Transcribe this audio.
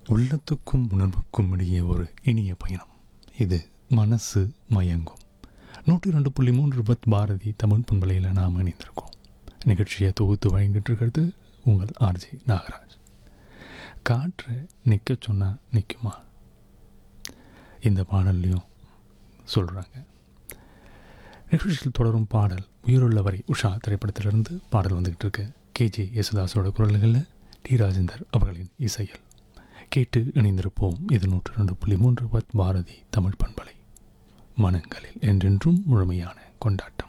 உள்ளத்துக்கும் உணர்வுக்கும் இடையே ஒரு இனிய பயணம் இது மனசு மயங்கும் நூற்றி ரெண்டு புள்ளி மூன்று பத் பாரதி தமிழ் பண்பலையில் நாம் இணைந்திருக்கோம் நிகழ்ச்சியை தொகுத்து வழங்கிட்டு இருக்கிறது உங்கள் ஆர்ஜி நாகராஜ் காற்று நிற்க சொன்னால் நிற்குமா இந்த பாடல்லையும் சொல்கிறாங்க நிகழ்ச்சியில் தொடரும் பாடல் உயிருள்ளவரை உஷா திரைப்படத்திலிருந்து பாடல் வந்துக்கிட்டு இருக்கு கேஜே யேசுதாஸோட குரல்களில் டி ராஜேந்தர் அவர்களின் இசையில் கேட்டு இணைந்திருப்போம் இது நூற்று ரெண்டு புள்ளி மூன்று பத் பாரதி தமிழ் பண்பலை மனங்களில் என்றென்றும் முழுமையான கொண்டாட்டம்